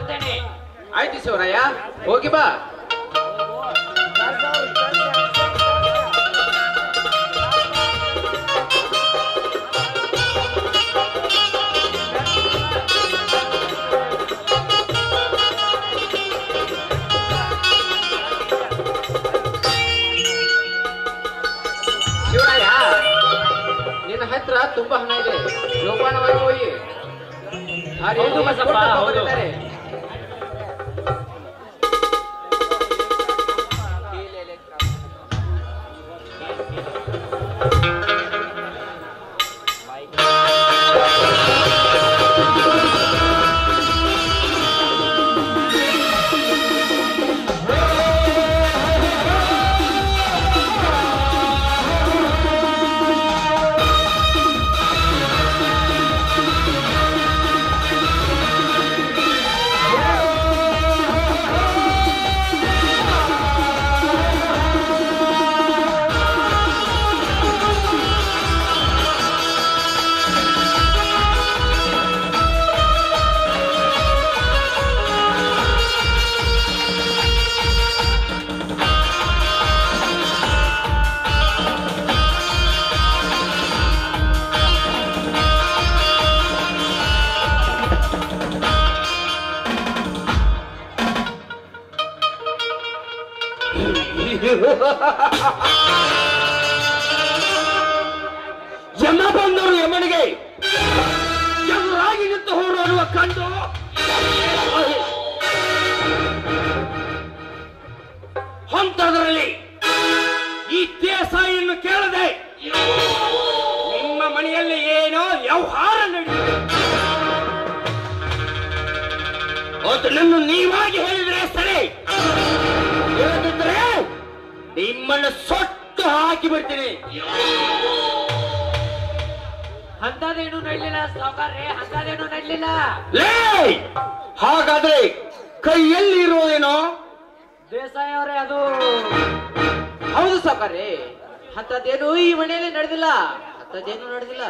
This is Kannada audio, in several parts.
ಬರ್ತೇನೆ ಆಯ್ತು ಶಿವರಾಯ ಹೋಗಿ ಬಾ ಶಿವರಾಯ ನಿನ್ನ ಹತ್ರ ತುಂಬಾ ಹಣ ಇದೆ ಜೋಪಾನವಾಗಿ ಹೋಗಿ ಆ ರೀತಿ ಹೌದು ಬಸಪ್ಪ, ಕೊಟ್ಟು ಹೌದು. ಬಂದಿದ್ದಾರೆ. ಯಮ ಬಂದವರು ಯಮನಿಗೆ ಎದುರಾಗಿ ನಿಂತು ಹೋರಾಡುವ ಕಂಡು ಹೊಂತದರಲ್ಲಿ ಈ ದೇಸಾಯಿಯನ್ನು ಕೇಳದೆ ನಿಮ್ಮ ಮನೆಯಲ್ಲಿ ಏನೋ ವ್ಯವಹಾರ ನಡೆಯುತ್ತೆ ಅದನ್ನು ನೀವಾಗಿ ಹೇಳಿದ್ರೆ ಸರಿ ಇಲ್ಲದಿದ್ರೆ ನಿಮ್ಮನ್ನು ಸೊಟ್ಟು ಹಾಕಿ ಬಿಡ್ತೀನಿ ಅಂತದೇನು ನಡ್ಲಿಲ್ಲ ಸಾವುಕಾರ್ರೆ ಅಂತದೇನು ನಡ್ಲಿಲ್ಲ ಲೇ ಹಾಗಾದ್ರೆ ಕೈಯಲ್ಲಿ ಇರುವುದೇನೋ ದೇಸಾಯಿ ಅವರೇ ಅದು ಹೌದು ಸಾಕಾರೆ ಅಂತದ್ದೇನು ಈ ಮನೆಯಲ್ಲಿ ನಡೆದಿಲ್ಲ ಅಂತದ್ದೇನು ನಡೆದಿಲ್ಲ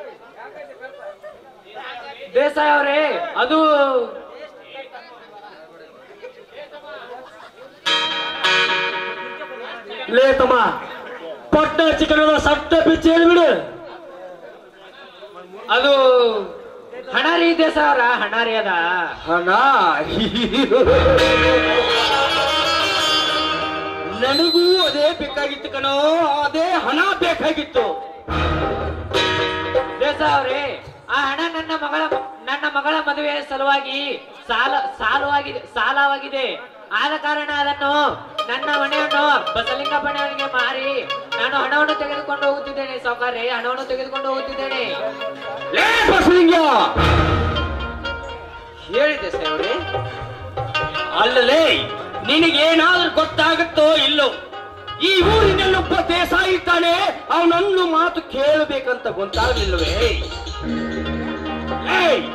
ದೇಸಾಯಿ ಅವರೇ ಅದು ಲೇ ತಮ್ಮ ಪಟ್ಟ ಚಿಕನದ ಸಟ್ಟ ಬಿಚ್ಚಿ ಹೇಳಿಬಿಡು ಅದು ಹಣ ರೀ ದೇಸಾಯಿ ಅವರ ಹಣ ರೀ ಅದ ಹಣ ನನಗೂ ಅದೇ ಬೇಕಾಗಿತ್ತು ಕಣೋ ಅದೇ ಹಣ ಬೇಕಾಗಿತ್ತು ದೇಸಾಯಿ ಅವರೇ ಆ ಹಣ ನನ್ನ ಮಗಳ ನನ್ನ ಮಗಳ ಮದುವೆ ಸಲುವಾಗಿ ಸಾಲ ಸಾಲವಾಗಿದೆ ಸಾಲವಾಗಿದೆ ಆದ ಕಾರಣ ಅದನ್ನು ನನ್ನ ಮನೆಯನ್ನು ಬಸಲಿಂಗ ಬಣ್ಣವನಿಗೆ ಮಾರಿ ನಾನು ಹಣವನ್ನು ತೆಗೆದುಕೊಂಡು ಹೋಗುತ್ತಿದ್ದೇನೆ ಸಾವುಕಾರ್ರೆ ಹಣವನ್ನು ತೆಗೆದುಕೊಂಡು ಹೋಗುತ್ತಿದ್ದೇನೆ ಲೇ ಬಸಲಿಂಗ ಹೇಳಿದೆ ಅವರೇ ಅಲ್ಲಲೇ ನಿನಗೇನಾದ್ರೂ ಗೊತ್ತಾಗುತ್ತೋ ಇಲ್ಲೋ ಈ ಊರಿನಲ್ಲೊಬ್ಬ ದೇಸಾಯಿ ಇದ್ದಾನೆ ಅವನನ್ನು ಮಾತು ಕೇಳಬೇಕಂತ ಗೊತ್ತಾಗಲಿಲ್ಲವೇ ಏಯ್!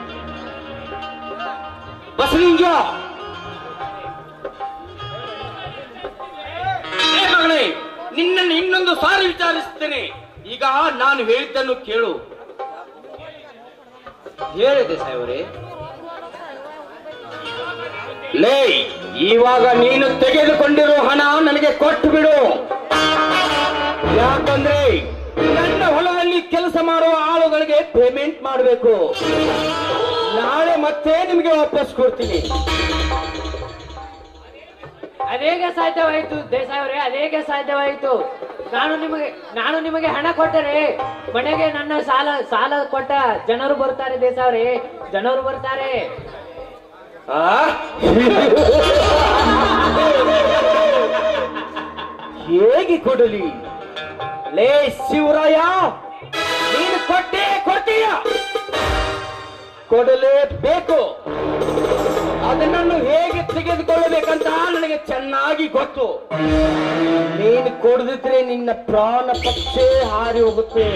ಬಸಲಿಂಗ ಏ ಮಗಳೇ ನಿನ್ನನ್ನು ಇನ್ನೊಂದು ಸಾರಿ ವಿಚಾರಿಸುತ್ತೇನೆ ಈಗ ನಾನು ಹೇಳಿದ್ದನ್ನು ಕೇಳು ಹೇಳಿದೆ ಅವರೇ ಲೇ ಇವಾಗ ನೀನು ತೆಗೆದುಕೊಂಡಿರೋ ಹಣ ನನಗೆ ಕೊಟ್ಟು ಬಿಡು ಯಾಕಂದ್ರೆ ನನ್ನ ಹೊಲದಲ್ಲಿ ಕೆಲಸ ಮಾಡುವ ಆಳುಗಳಿಗೆ ಪೇಮೆಂಟ್ ಮಾಡಬೇಕು ನಾಳೆ ಮತ್ತೆ ನಿಮಗೆ ವಾಪಸ್ ಕೊಡ್ತೀನಿ ಅದೇಗೆ ಸಾಧ್ಯವಾಯಿತು ದೇಸಾಯಿ ಅವರೇ ಅದೇಗೆ ಸಾಧ್ಯವಾಯಿತು ನಾನು ನಿಮಗೆ ನಾನು ನಿಮಗೆ ಹಣ ಕೊಟ್ಟರೆ ಮನೆಗೆ ನನ್ನ ಸಾಲ ಸಾಲ ಕೊಟ್ಟ ಜನರು ಬರ್ತಾರೆ ದೇಸಾಯಿ ಅವರೇ ಜನರು ಬರ್ತಾರೆ ಆ? ಹೇಗೆ ಕೊಡಲಿ ಲೇ ಶಿವರಾಯ ನೀನು ಕೊಟ್ಟೆ ಕೊಟ್ಟೀಯ ಕೊಡಲೇಬೇಕು ಅದನ್ನು ಹೇಗೆ ತೆಗೆದುಕೊಳ್ಳಬೇಕಂತ ನನಗೆ ಚೆನ್ನಾಗಿ ಗೊತ್ತು ನೀನು ಕೊಡದಿದ್ರೆ ನಿನ್ನ ಪ್ರಾಣ ಪಕ್ಷೆ ಹಾರಿ ಹೋಗುತ್ತೆ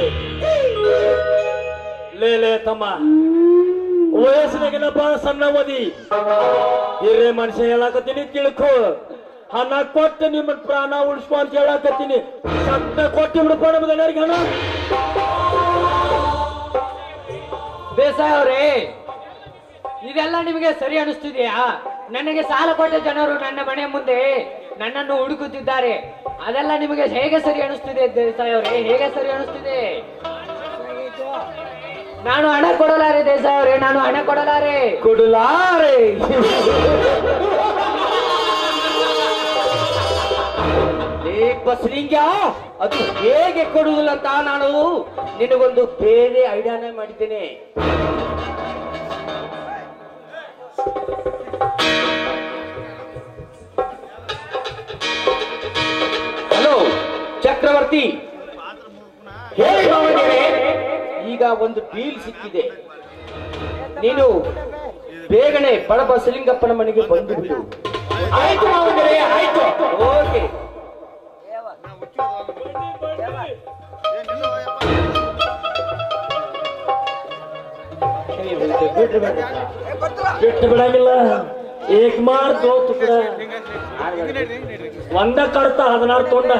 ಲೇ ಲೇ ತಮ್ಮ ವಯಸ್ಸಿನಾಗಿನ ಬಹಳ ಸಣ್ಣ ಓದಿ ಹಿರೇ ಮನುಷ್ಯ ಹೇಳಾಕತ್ತೀನಿ ತಿಳ್ಕೊ ಹಣ ಕೊಟ್ಟು ನಿಮ್ಮ ಪ್ರಾಣ ಉಳಿಸ್ಕೊ ಅಂತ ಹೇಳಾಕತ್ತೀನಿ ಸತ್ತ ಕೊಟ್ಟು ಬಿಡಪ್ಪ ನಮ್ದು ಎಲ್ಲರಿಗೆ ಹಣ ದೇಸಾಯಿ ಅವರೇ ಇದೆಲ್ಲ ನಿಮಗೆ ಸರಿ ಅನಿಸ್ತಿದೆಯಾ ನನಗೆ ಸಾಲ ಕೊಟ್ಟ ಜನರು ನನ್ನ ಮನೆ ಮುಂದೆ ನನ್ನನ್ನು ಹುಡುಕುತ್ತಿದ್ದಾರೆ ಅದೆಲ್ಲ ನಿಮಗೆ ಹೇಗೆ ಸರಿ ಅನಿಸ್ತಿದೆ ದೇಸಾಯಿ ಅವರೇ ಹೇಗೆ ಸರಿ ಅನಿಸ್ತಿದೆ ನಾನು ಹಣ ಕೊಡಲಾರೆ ದೇಸಾಯಿ ಅವರೇ ನಾನು ಹಣ ಕೊಡಲಾರೆ ಕೊಡಲಾರೆ ಲೇ ಬಸಲಿಂಗ ಅದು ಹೇಗೆ ಕೊಡುವುದಿಲ್ಲ ಅಂತ ನಾನು ನಿನಗೊಂದು ಬೇರೆ ಐಡಿಯಾನೇ ಮಾಡಿದ್ದೇನೆ ಹಲೋ ಚಕ್ರವರ್ತಿ ಹೇಳಿ ಮಾವನಿಗೆ ಈಗ ಒಂದು ಡೀಲ್ ಸಿಕ್ಕಿದೆ ನೀನು ಬೇಗನೆ ಬಡಬಸಲಿಂಗಪ್ಪನ ಮನೆಗೆ ಬಂದು ಬಿಡು ಆಯ್ತು ಮಾವನಿಗೆ ಆಯ್ತು ಓಕೆ ಬಿಟ್ಟು ಬಿಡಂಗಿಲ್ಲ ಏಕ್ ಮಾರ್ ದೋ ತುಕಡ ಒಂದ ಕಡ್ತ ಹದಿನಾರು ತೊಂಡ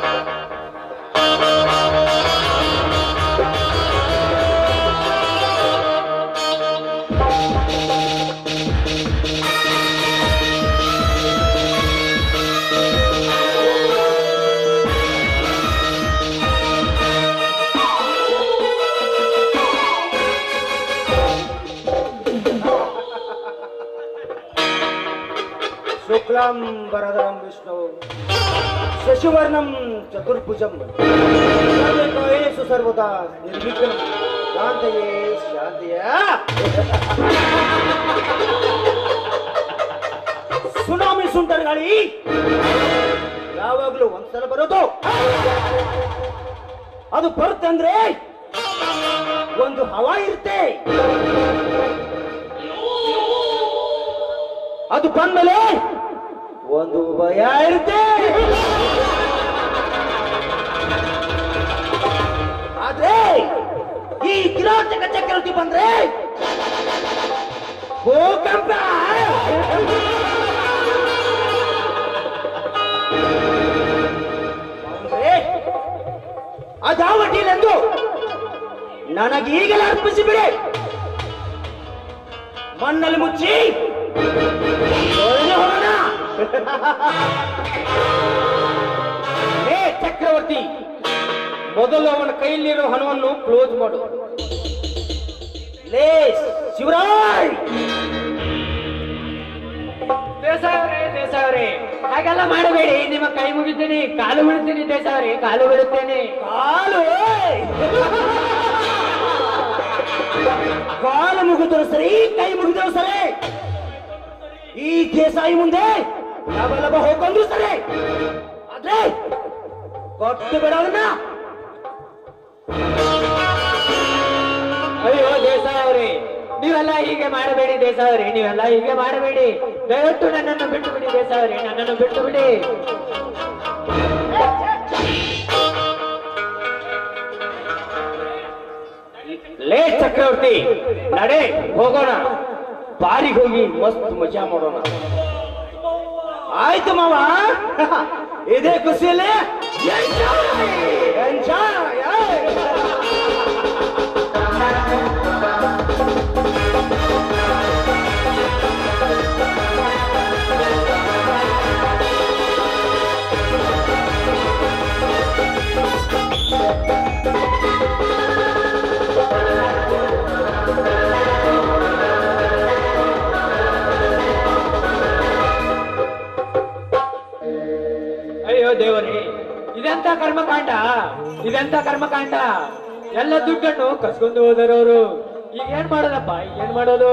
ಶುಕ್ಲಂ ವರದಂ ವಿಷ್ಣು ಶಶಿವರ್ಣಂ ಚತುರ್ಭುಜಂ ಸರ್ವಕಾಯೇಷು ಸರ್ವದಾ ನಿರ್ವಿಘ್ನಂ ಶಾಂತಯೇ ಶಾಂತಿಯ ಸುನಾಮಿ ಸುಂಟರ್ ಗಾಳಿ ಯಾವಾಗ್ಲೂ ಒಂದ್ಸಲ ಬರೋದು ಅದು ಬರುತ್ತಂದ್ರೆ ಒಂದು ಹವಾ ಇರುತ್ತೆ ಅದು ಬಂದ್ಮೇಲೆ ಒಂದು ಭಯ ಇರುತ್ತೆ ಆದ್ರೆ ಈ ಕಿರಾತಕ ಚಕ್ರವರ್ತಿ ಬಂದ್ರೆ ಭೂಕಂಪ ಅಂದ್ರೆ ಅದಾವ ಡೀಲ್ ಎಂದು ನನಗೆ ಈಗಲೇ ಅರ್ಪಿಸಿಬಿಡಿ ಮಣ್ಣಲ್ಲಿ ಮುಚ್ಚಿ ಒಳಗೆ ಹೋಗೋಣ ಏ ಚಕ್ರವರ್ತಿ ಮೊದಲು ಅವನ ಕೈಯಲ್ಲಿರೋ ಹಣವನ್ನು ಕ್ಲೋಸ್ ಮಾಡು ಲೇ ಶಿವರಾಯ್ ದೇಸಾಯಿ ಅವರೇ ದೇಸಾಯಿ ಅವರೇ ಹಾಗೆಲ್ಲ ಮಾಡಬೇಡಿ ನಿಮ್ಮ ಕೈ ಮುಗಿತೀನಿ ಕಾಲು ಬಿಡುತ್ತೀನಿ ದೇಸಾಯಿ ಅವರೇ ಕಾಲು ಬಿಡುತ್ತೇನೆ ಕಾಲು ಕಾಲು ಮುಗಿದ್ರು ಸರಿ ಕೈ ಮುಗಿದ್ರು ಸರಿ ಈ ದೇಸಾಯಿ ಮುಂದೆ ಲಾಭ ಲಾಭ ಹೋಗ್ಕೊಂಡ್ರು ಸರಿ ಆದ್ರೆ ಕೊಟ್ಟು ಬಿಡೋದನ್ನ ಅಯ್ಯೋ ದೇಸಾಯಿ ಅವರೇ ನೀವೆಲ್ಲ ಹೀಗೆ ಮಾಡಬೇಡಿ ದೇಸಾಯಿ ಅವರೇ ನೀವೆಲ್ಲ ಹೀಗೆ ಮಾಡಬೇಡಿ ದಯವಿಟ್ಟು ನನ್ನನ್ನು ಬಿಟ್ಟು ಬಿಡಿ ದೇಸಾಯಿ ಅವರೇ ನನ್ನನ್ನು ಬಿಟ್ಟು ಬಿಡಿ ಲೇ ಚಕ್ರವರ್ತಿ ನಡೆ ಹೋಗೋಣ ಬಾರಿಗೆ ಹೋಗಿ ಮಸ್ತ್ ಮಜಾ ಮಾಡೋಣ ಆಯ್ತು ಮಾವ ಇದೇ ಖುಷಿಯಲ್ಲಿ enjoy! Enjoy! ಅಯ್ಯೋ ದೇವರೇ ಇದೆಂತ ಕರ್ಮಕಾಂಡ ಇದೆಂತ ಕರ್ಮಕಾಂಡ ಎಲ್ಲ ದುಡ್ಡನ್ನು ಕಸ್ಕೊಂಡು ಹೋದರು ಅವರು ಈಗ ಏನ್ ಮಾಡೋದಪ್ಪ ಈಗ ಏನ್ ಮಾಡೋದು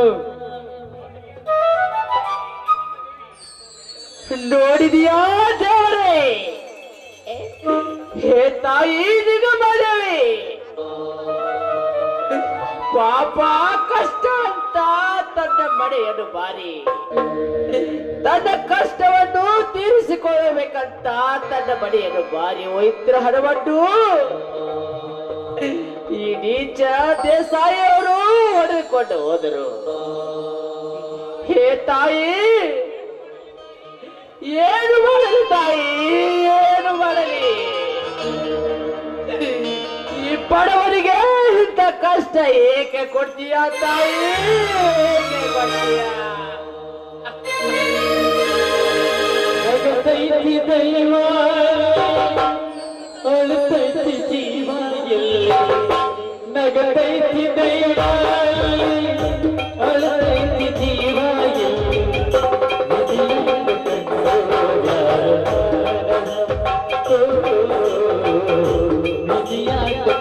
ನೋಡಿದ್ಯಾ ದೇವರೇ ಹೇ ತಾಯಿ ನಿಗಮನವೇ ಪಾಪ ಕಷ್ಟ ಅಂತ ತನ್ನ ಮನೆಯನ್ನು ಬಾರಿ ತನ್ನ ಕಷ್ಟವನ್ನು ತೀರಿಸಿಕೊಳ್ಳಬೇಕಂತ ತನ್ನ ಮನೆಯನ್ನು ಬಾರಿ ಹೋಯ್ತಿರ ಹಣವನ್ನು ಈ ನೀಚ ದೇಸಾಯಿಯವರು ಹೊಡೆದುಕೊಂಡು ಹೋದರು ಹೇ ತಾಯಿ ಏನು ಮಾಡಲಿ ತಾಯಿ ಏನು ಮಾಡಲಿ ಈ ಬಡವನಿಗೆ ಇಂಥ ಕಷ್ಟ ಏಕೆ ಕೊಡ್ತೀಯ ತಾಯಿ ಏಕೆ ಕೊಡ್ತೀಯ ನಗತೈತಿ ದೈವ ಅಳುತ್ತೈತಿ ಜೀವ ಎಲ್ಲಿ ನಗತೈತಿ ದೈವ ಅಳುತ್ತೈತಿ ಜೀವ ಎಲ್ಲಿ ವಿಧಿಯಾಗ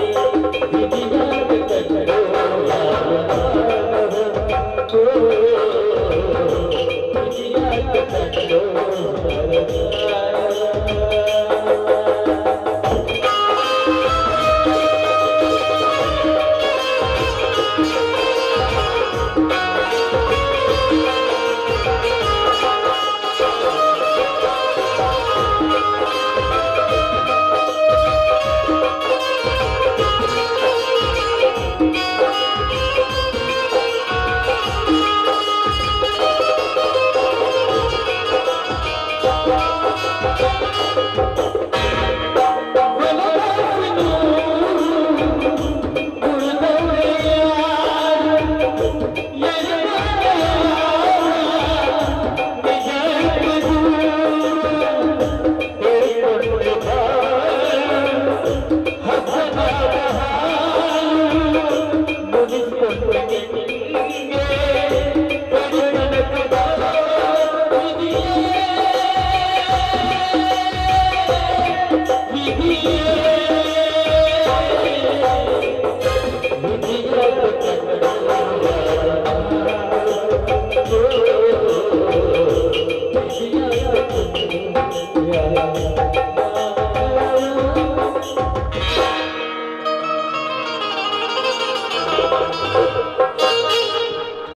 Oh